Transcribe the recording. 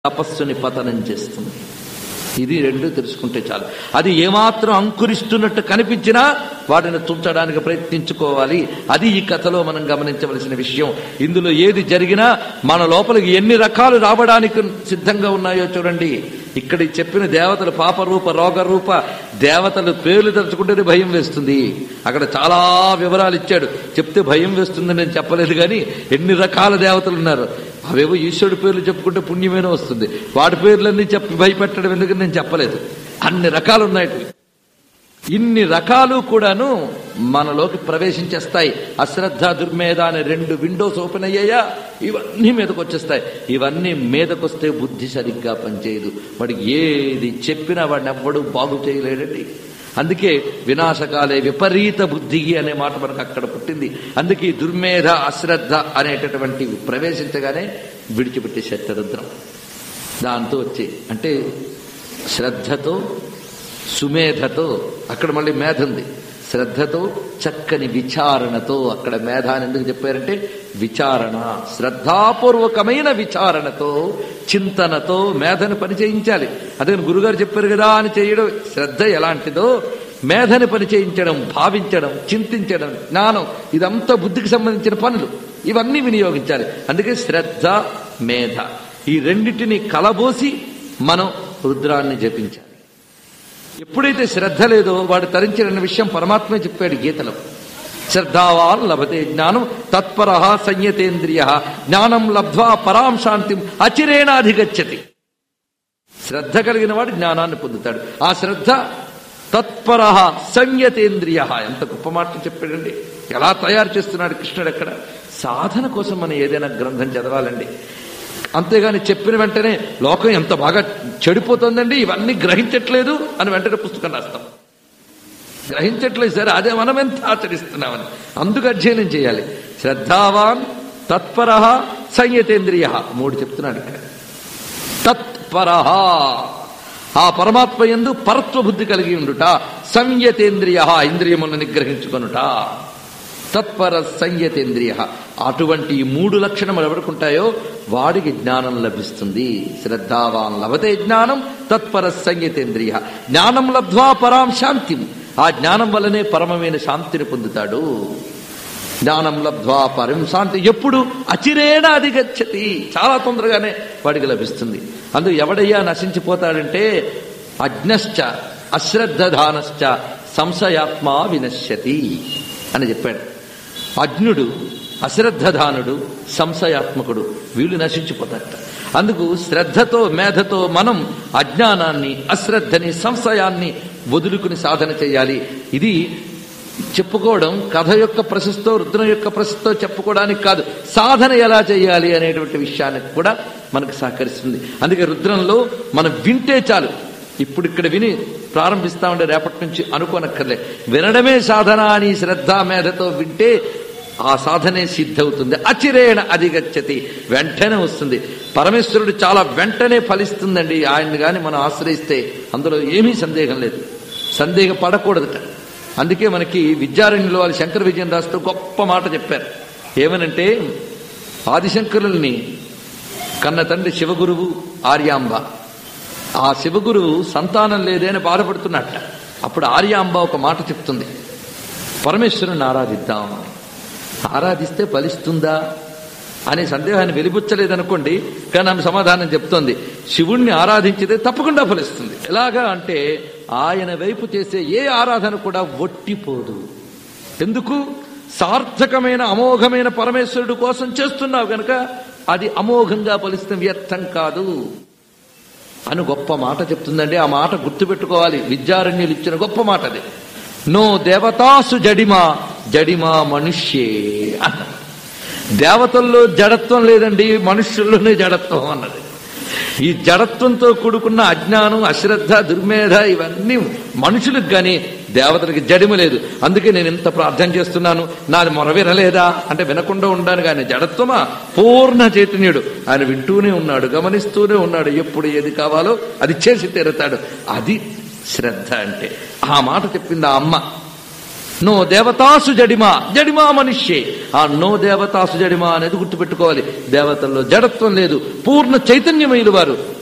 తపస్సుని పతనం చేస్తుంది ఇది రెండు తెలుసుకుంటే చాలు అది ఏమాత్రం అంకురిస్తున్నట్టు కనిపించినా వాటిని తుంచడానికి ప్రయత్నించుకోవాలి అది ఈ కథలో మనం గమనించవలసిన విషయం ఇందులో ఏది జరిగినా మన లోపలికి ఎన్ని రకాలు రావడానికి సిద్ధంగా ఉన్నాయో చూడండి ఇక్కడ ఈ చెప్పిన దేవతలు పాపరూప రోగరూప దేవతలు పేర్లు తలుచుకుంటేనే భయం వేస్తుంది అక్కడ చాలా వివరాలు ఇచ్చాడు చెప్తే భయం వేస్తుంది నేను చెప్పలేదు కానీ ఎన్ని రకాల దేవతలు ఉన్నారు అవేవో ఈశ్వరుడి పేర్లు చెప్పుకుంటే పుణ్యమేనో వస్తుంది వాడి పేర్లన్నీ చెప్పి భయపెట్టడం ఎందుకని నేను చెప్పలేదు అన్ని రకాలు ఉన్నాయి ఇన్ని రకాలు కూడాను మనలోకి ప్రవేశించేస్తాయి అశ్రద్ధ దుర్మేధ అనే రెండు విండోస్ ఓపెన్ అయ్యాయా ఇవన్నీ మీదకి వచ్చేస్తాయి ఇవన్నీ మీదకొస్తే బుద్ధి సరిగ్గా పనిచేయదు వాడికి ఏది చెప్పినా వాడిని ఎవ్వడు బాగు చేయలేడండి అందుకే వినాశకాలే విపరీత బుద్ధికి అనే మాట మనకు అక్కడ పుట్టింది అందుకే ఈ దుర్మేధ అశ్రద్ధ అనేటటువంటివి ప్రవేశించగానే విడిచిపెట్టే శక్తిరుద్రం దాంతో వచ్చి అంటే శ్రద్ధతో సుమేధతో అక్కడ మళ్ళీ మేధ ఉంది శ్రద్ధతో చక్కని విచారణతో అక్కడ మేధ అని ఎందుకు చెప్పారంటే విచారణ శ్రద్ధాపూర్వకమైన విచారణతో చింతనతో మేధను పని చేయించాలి అదే గురుగారు చెప్పారు కదా అని చేయడం శ్రద్ధ ఎలాంటిదో మేధని పని చేయించడం భావించడం చింతించడం జ్ఞానం ఇదంతా బుద్ధికి సంబంధించిన పనులు ఇవన్నీ వినియోగించాలి అందుకే శ్రద్ధ మేధ ఈ రెండింటిని కలబోసి మనం రుద్రాన్ని జపించాలి ఎప్పుడైతే శ్రద్ధ లేదో వాడు తరించిన విషయం పరమాత్మే చెప్పాడు గీతలో శ్రద్ధావాన్ లభతే జ్ఞానం తత్పర సంయతేంద్రియ జ్ఞానం లబ్ధ్వా పరాం శాంతిం అచిరేణ అధిగచ్చతి శ్రద్ధ కలిగిన వాడు జ్ఞానాన్ని పొందుతాడు ఆ శ్రద్ధ తత్పర సంయతేంద్రియ ఎంత గొప్ప మాట చెప్పాడండి ఎలా తయారు చేస్తున్నాడు కృష్ణుడు ఎక్కడ సాధన కోసం మనం ఏదైనా గ్రంథం చదవాలండి అంతేగాని చెప్పిన వెంటనే లోకం ఎంత బాగా చెడిపోతుందండి ఇవన్నీ గ్రహించట్లేదు అని వెంటనే పుస్తకం రాస్తాం గ్రహించట్లేదు సరే అదే మనం ఎంత ఆచరిస్తున్నామని అందుకు అధ్యయనం చేయాలి శ్రద్ధావాన్ తత్పర సంయతేంద్రియ మూడు చెప్తున్నాడు ఇక్కడ తత్పర ఆ పరమాత్మ ఎందు పరత్వ బుద్ధి కలిగి ఉండుట సంయతేంద్రియ ఇంద్రియములను నిగ్రహించుకొనుట తత్పర సంయతేంద్రియ అటువంటి ఈ మూడు లక్షణములు ఎవరికుంటాయో వాడికి జ్ఞానం లభిస్తుంది శ్రద్ధావాన్ లభతే జ్ఞానం తత్పర సంయతేంద్రియ జ్ఞానం లబ్ధ్వా పరాం శాంతి ఆ జ్ఞానం వల్లనే పరమమైన శాంతిని పొందుతాడు జ్ఞానం లబ్ధ్వా పరం శాంతి ఎప్పుడు అచిరేణ అధిగచ్చతి చాలా తొందరగానే వాడికి లభిస్తుంది అందుకు ఎవడయ్యా నశించిపోతాడంటే అజ్ఞశ్చ అశ్రద్ధధానశ్చ సంశయాత్మా వినశ్యతి అని చెప్పాడు అజ్ఞుడు అశ్రద్ధధానుడు సంశయాత్మకుడు వీళ్ళు నశించిపోతారట అందుకు శ్రద్ధతో మేధతో మనం అజ్ఞానాన్ని అశ్రద్ధని సంశయాన్ని వదులుకుని సాధన చేయాలి ఇది చెప్పుకోవడం కథ యొక్క ప్రశస్తో రుద్రం యొక్క ప్రశస్తో చెప్పుకోవడానికి కాదు సాధన ఎలా చేయాలి అనేటువంటి విషయానికి కూడా మనకు సహకరిస్తుంది అందుకే రుద్రంలో మనం వింటే చాలు ఇప్పుడు ఇక్కడ విని ప్రారంభిస్తా ఉండే రేపటి నుంచి అనుకోనక్కర్లే వినడమే సాధన అని శ్రద్ధ మేధతో వింటే ఆ సాధనే సిద్ధవుతుంది అచిరేణ అధిగచ్చతి వెంటనే వస్తుంది పరమేశ్వరుడు చాలా వెంటనే ఫలిస్తుందండి ఆయన్ని గాని మనం ఆశ్రయిస్తే అందులో ఏమీ సందేహం లేదు సందేహం పడకూడదట అందుకే మనకి విద్యారణ్యులు వాళ్ళు శంకర విజయం రాస్తూ గొప్ప మాట చెప్పారు ఏమనంటే ఆదిశంకరుల్ని కన్న తండ్రి శివగురువు ఆర్యాంబ ఆ శివగురువు సంతానం లేదే అని బాధపడుతున్నట్ట అప్పుడు ఆర్యాంబ ఒక మాట చెప్తుంది పరమేశ్వరుని ఆరాధిద్దాం ఆరాధిస్తే ఫలిస్తుందా అనే సందేహాన్ని వెలిబుచ్చలేదనుకోండి కానీ ఆమె సమాధానం చెప్తోంది శివుణ్ణి ఆరాధించితే తప్పకుండా ఫలిస్తుంది ఎలాగా అంటే ఆయన వైపు చేసే ఏ ఆరాధన కూడా ఒట్టిపోదు ఎందుకు సార్థకమైన అమోఘమైన పరమేశ్వరుడు కోసం చేస్తున్నావు గనక అది అమోఘంగా ఫలిస్తే వ్యర్థం కాదు అని గొప్ప మాట చెప్తుందండి ఆ మాట గుర్తుపెట్టుకోవాలి విద్యారణ్యులు ఇచ్చిన గొప్ప మాట అది నో దేవతాసు జడిమా జడిమా మనుష్యే అన్న దేవతల్లో జడత్వం లేదండి మనుష్యుల్లోనే జడత్వం అన్నది ఈ జడత్వంతో కూడుకున్న అజ్ఞానం అశ్రద్ధ దుర్మేధ ఇవన్నీ మనుషులకు గాని దేవతలకు జడిమ లేదు అందుకే నేను ఇంత ప్రార్థన చేస్తున్నాను నాది మొర వినలేదా అంటే వినకుండా ఉండాను కానీ జడత్వమా పూర్ణ చైతన్యుడు ఆయన వింటూనే ఉన్నాడు గమనిస్తూనే ఉన్నాడు ఎప్పుడు ఏది కావాలో అది చేసి తీరుతాడు అది శ్రద్ధ అంటే ఆ మాట చెప్పింది ఆ అమ్మ నో దేవతాసు జడిమా జడిమా మనుష్యే ఆ నో దేవతాసు జడిమా అనేది గుర్తుపెట్టుకోవాలి దేవతల్లో జడత్వం లేదు పూర్ణ చైతన్యమైన వారు